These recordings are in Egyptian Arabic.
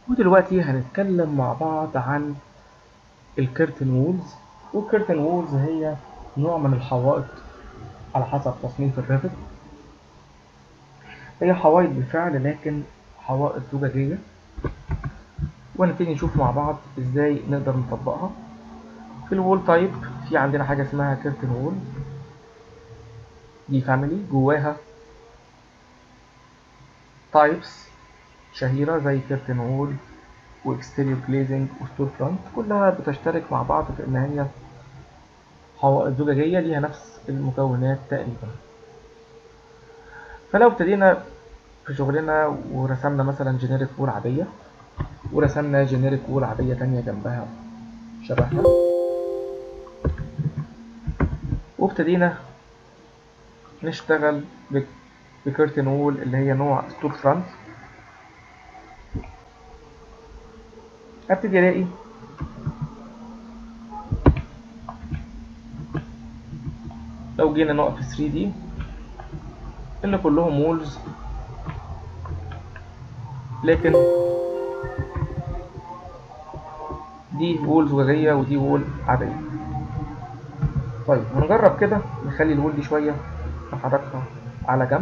ودلوقتي هنتكلم مع بعض عن الكيرتن وولز والكيرتن وولز هي نوع من الحوائط على حسب تصنيف الريفت هي حوائط بالفعل لكن حوائط زجاجية وهنبتدي نشوف مع بعض ازاي نقدر نطبقها في الوول تايب في عندنا حاجة اسمها كيرتن وول دي فاميلي جواها تايبس شهيرة زي كيرتن وول واكستيريور جليزنج وستور فرونت كلها بتشترك مع بعض في ان هي حوائط زجاجية ليها نفس المكونات تقريبا فلو ابتدينا في شغلنا ورسمنا مثلا جينيريك وول عادية ورسمنا جينيريك وول عادية تانية جنبها شبهها وابتدينا نشتغل بكيرتن وول اللي هي نوع ستور فرونت ابتدي الاقي لو جينا نقف في 3 دي ان كلهم وولز لكن دي وول زجاجية ودي وول عادية طيب هنجرب كده نخلي الوول دي شوية نحركها على جنب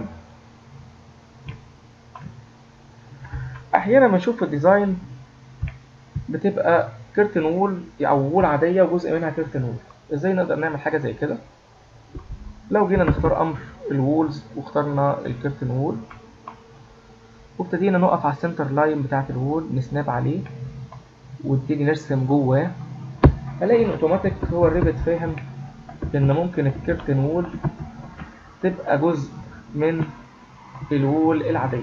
احيانا بنشوف في الديزاين بتبقى كيرتن وول او وول عاديه وجزء منها كيرتن وول ازاي نقدر نعمل حاجه زي كده لو جينا نختار امر الوولز واخترنا الكيرتن وول وابتدينا نقف على السنتر لاين بتاعه الوول نسناب عليه ونبتدي نرسم جواه هلاقي ان اوتوماتيك هو الريفت فاهم ان ممكن الكيرتن وول تبقى جزء من الوول العاديه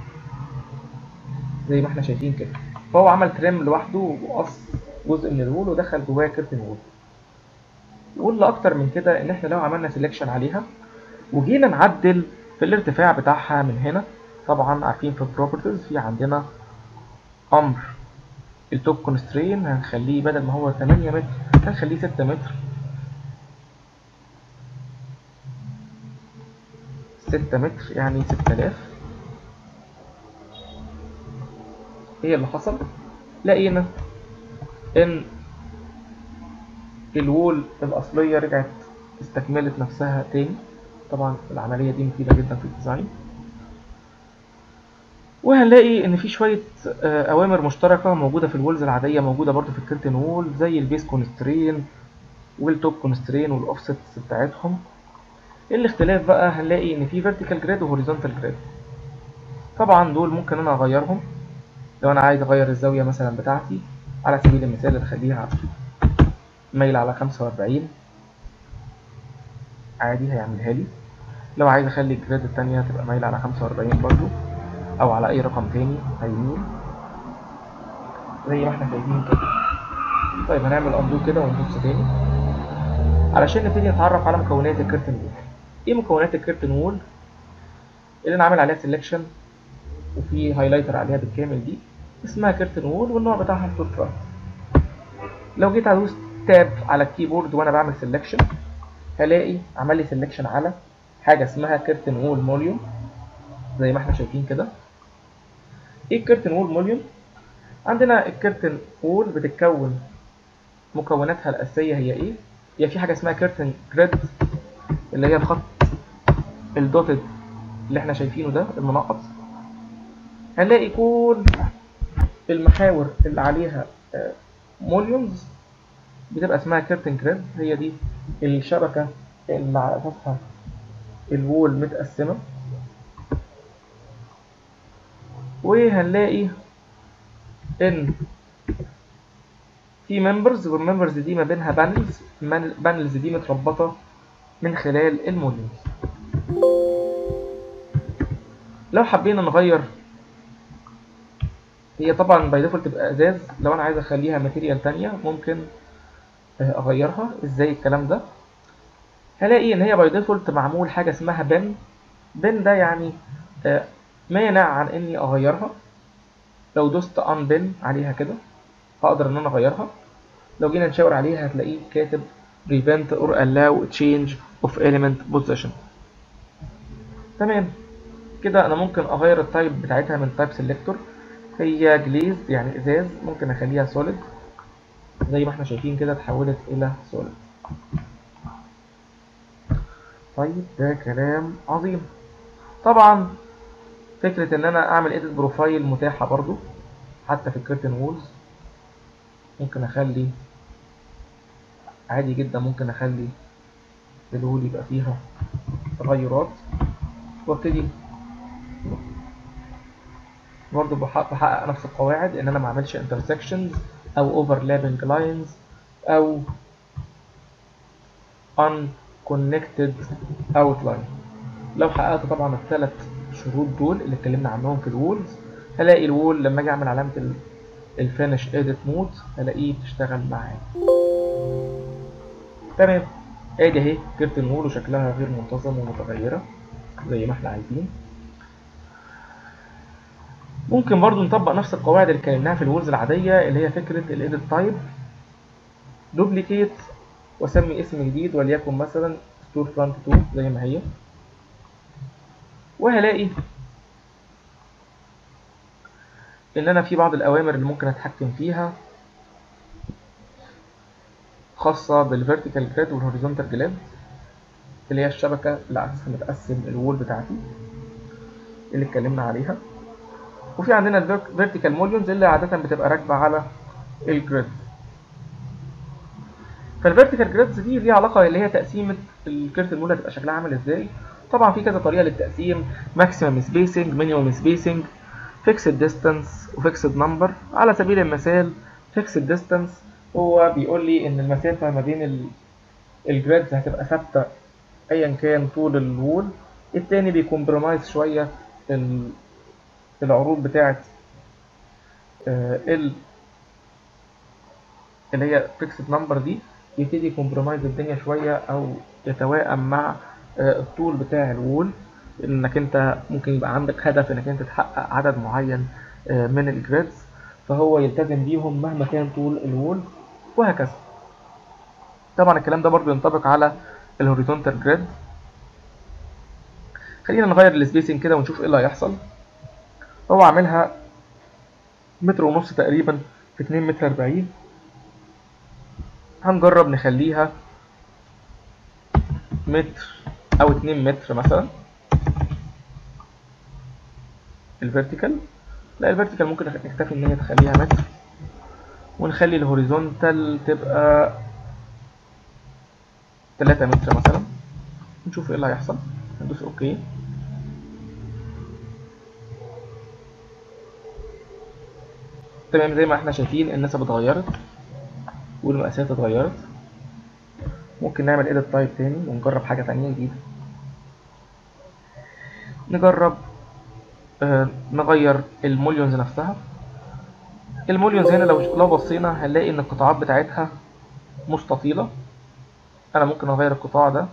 زي ما احنا شايفين كده فهو عمل تريم لوحده وقص جزء من الوول ودخل جواه كيرتن وول واللي اكتر من كده ان احنا لو عملنا سيلكشن عليها وجينا نعدل في الارتفاع بتاعها من هنا طبعا عارفين في البروبرتيز في عندنا امر التوب كونسترين هنخليه بدل ما هو 8 متر هنخليه 6 متر 6 متر يعني 6000 ايه اللي حصل لقينا ان الوول الاصلية رجعت استكملت نفسها تاني طبعا العملية دي مفيدة جدا في الديزاين وهنلاقي ان في شوية اوامر مشتركة موجودة في الوولز العادية موجودة برضو في الكيرتن وول زي البيس كونسترين والتوب كونسترين والاوفستس بتاعتهم الاختلاف بقى هنلاقي ان في فيرتيكال جريد وهوريزونتال جريد طبعا دول ممكن انا اغيرهم لو انا عايز اغير الزاوية مثلا بتاعتي على سبيل المثال اخليها مايل على خمسة وأربعين عادي هيعملها لي لو عايز اخلي الجريد التانية تبقى مايل على خمسة وأربعين برضو او على اي رقم تاني هيميل زي ما احنا شايفين كده طيب هنعمل اندو كده ونبص تاني علشان نبتدي نتعرف على مكونات الكيرتن وول ايه مكونات الكيرتن وول اللي انا عامل عليها سيلكشن وفي هايلايتر عليها بالكامل دي اسمها كيرتن وول والنوع بتاعها ستور فرونت لو جيت ادوس تاب على الكيبورد وانا بعمل سيلكشن هلاقي عمل لي سيلكشن على حاجه اسمها كيرتن وول موليوم زي ما احنا شايفين كده ايه الكيرتن وول موليوم عندنا الكيرتن وول بتتكون مكوناتها الاساسيه هي ايه هي في حاجه اسمها كيرتن جريد اللي هي الخط الدوتد اللي احنا شايفينه ده المنقط هنلاقي كل المحاور اللي عليها موليومز بتبقى اسمها كيرتن جريد هي دي الشبكه اللي على اساسها الوول متقسمه وهنلاقي ان في ممبرز والممبرز دي ما بينها بانلز البانلز دي متربطه من خلال الموليومز لو حبينا نغير هي طبعا باي ديفولت تبقى ازاز لو انا عايز اخليها ماتيريال تانية ممكن اغيرها ازاي الكلام ده هلاقي ان هي باي ديفولت معمول حاجه اسمها بن بن ده يعني مانع عن اني اغيرها لو دوست ان بن عليها كده هقدر ان انا اغيرها لو جينا نشاور عليها هتلاقيه كاتب prevent or allow change of element position تمام كده انا ممكن اغير التايب بتاعتها من تايب سيلكتور هي جليز يعني ازاز ممكن اخليها سوليد زي ما احنا شايفين كده اتحولت الى سوليد طيب ده كلام عظيم طبعا فكرة ان انا اعمل edit بروفايل متاحة برضو حتى في الكرتن وولز ممكن اخلي عادي جدا ممكن اخلي الوول يبقى فيها تغيرات وابتدي برضه بحقق, بحقق نفس القواعد ان انا ما اعملش intersections او overlapping lines او unconnected outline لو حققت طبعا الثلاث شروط دول اللي اتكلمنا عنهم في الوولز هلاقي الوول لما اجي اعمل علامه الفينش اديت مود هلاقيه بتشتغل معايا تمام ادي اهي كرت الوول وشكلها غير منتظم ومتغيره زي ما احنا عايزين ممكن برضو نطبق نفس القواعد اللي اتكلمناها في الوولز العاديه اللي هي فكره الايديت تايب دوبليكيت واسمي اسم جديد وليكن مثلا ستور فرونت 2 زي ما هي وهلاقي ان انا في بعض الاوامر اللي ممكن اتحكم فيها خاصة بالفيرتيكال جريد والهوريزونتال جريد اللي هي الشبكة اللي على اساسها متقسم الوول بتاعتي اللي اتكلمنا عليها وفي عندنا الفيرتيكال موليونز اللي عادة بتبقى راكبة على الجريد فالفيرتيكال جريدز دي ليها علاقة اللي هي تقسيمة الكيرت المول هتبقى شكلها عامل ازاي طبعا في كذا طريقة للتقسيم ماكسيمم سبيسنج مينيمم سبيسنج فيكسد ديستانس وفيكسد نمبر على سبيل المثال فيكسد ديستانس هو بيقول لي ان المسافة ما بين الجريدز هتبقى ثابتة ايا كان طول الوول التاني بيكمبرومايز شوية العروض بتاعت ال اللي هي فيكسد نمبر دي يبتدي كومبرومايز الدنيا شوية او يتوائم مع الطول بتاع الوول انك انت ممكن يبقى عندك هدف انك انت تحقق عدد معين من الجريدز فهو يلتزم بيهم مهما كان طول الوول وهكذا طبعا الكلام ده برضو ينطبق على الهوريزونتال جريد خلينا نغير السبيسنج كده ونشوف ايه اللي هيحصل هو عاملها متر ونص تقريبا في 2 متر 40 هنجرب نخليها متر او 2 متر مثلا الفيرتيكال لا الفيرتيكال ممكن نكتفي ان هي تخليها متر ونخلي الهوريزونتال تبقى 3 متر مثلا نشوف ايه اللي هيحصل ندوس اوكي تمام زي ما احنا شايفين النسب اتغيرت والمقاسات اتغيرت ممكن نعمل edit تايب تاني ونجرب حاجة تانية جديدة نجرب آه نغير الموليونز نفسها الموليونز هنا لو لو بصينا هنلاقي ان القطاعات بتاعتها مستطيلة انا ممكن اغير القطاع ده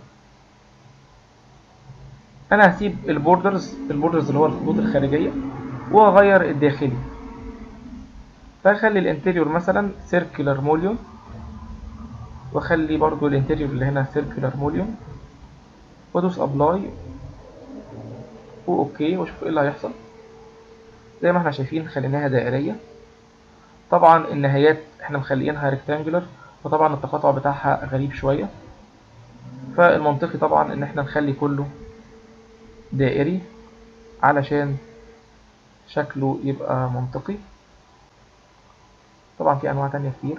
انا هسيب البوردرز البوردرز اللي هو الخطوط الخارجية واغير الداخلي فاخلي الانتريور مثلا سيركولار موليون واخلي برضو الانتريور اللي هنا سيركولار موليون وادوس ابلاي واوكي واشوف ايه اللي هيحصل زي ما احنا شايفين خليناها دائرية طبعا النهايات احنا مخليينها ريكتانجولار فطبعا التقاطع بتاعها غريب شوية فالمنطقي طبعا ان احنا نخلي كله دائري علشان شكله يبقى منطقي طبعا في انواع تانية كتير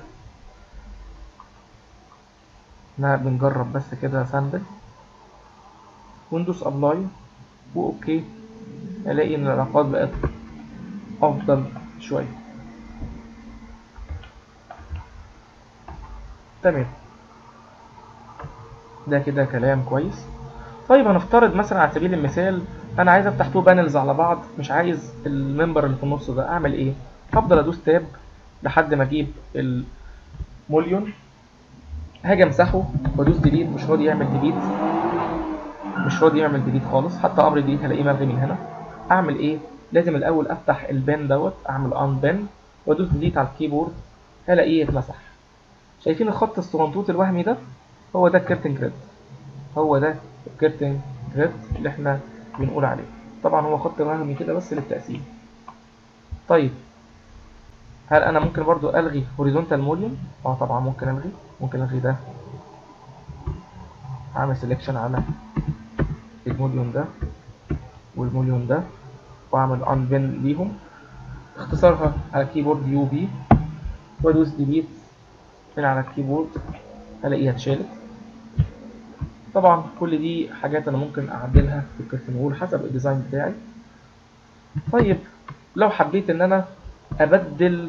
احنا بنجرب بس كده سامبل وندوس ابلاي واوكي الاقي ان العلاقات بقت افضل شوية تمام ده كده كلام كويس طيب هنفترض مثلا على سبيل المثال انا عايز افتح تو بانلز على بعض مش عايز الممبر اللي في النص ده اعمل ايه هفضل ادوس تاب لحد ما اجيب الموليون هاجي امسحه وادوس ديليت مش راضي يعمل ديليت مش راضي يعمل ديليت خالص حتى امر ديليت هلاقيه ملغي من هنا اعمل ايه لازم الاول افتح البان دوت اعمل ان بان وادوس ديليت على الكيبورد هلاقيه اتمسح شايفين الخط الصغنطوط الوهمي ده هو ده الكيرتن جريد هو ده الكيرتن جريد اللي احنا بنقول عليه طبعا هو خط وهمي كده بس للتقسيم طيب هل انا ممكن برضو الغي هوريزونتال موليوم اه طبعا ممكن الغي ممكن الغي ده اعمل سيلكشن على الموليوم ده والموليوم ده واعمل انبن ليهم اختصارها على الكيبورد يو بي وادوس ديليت من على الكيبورد الاقيها اتشالت طبعا كل دي حاجات انا ممكن اعدلها في الكرتون وول حسب الديزاين بتاعي طيب لو حبيت ان انا ابدل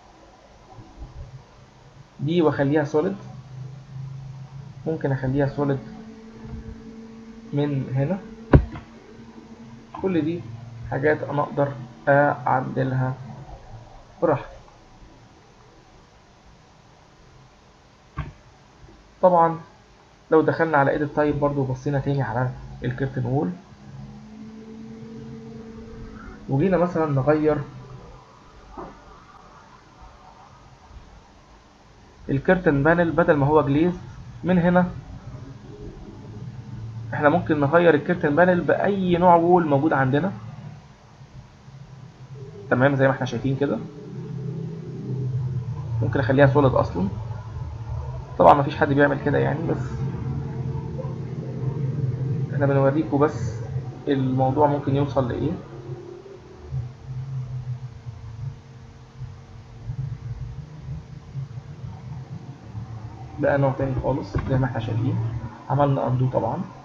دي واخليها سوليد ممكن اخليها سوليد من هنا كل دي حاجات انا اقدر اعدلها براحتي طبعا لو دخلنا على edit type برضو وبصينا تاني على الكرتن وول وجينا مثلا نغير الكرتن بانل بدل ما هو جليز من هنا احنا ممكن نغير الكرتن بانل باي نوع وول موجود عندنا تمام زي ما احنا شايفين كده ممكن اخليها سوليد اصلا طبعا مفيش حد بيعمل كده يعني بس احنا بنوريكم بس الموضوع ممكن يوصل لايه بقى نوع تاني خالص زي ما احنا شايفين عملنا اندو طبعا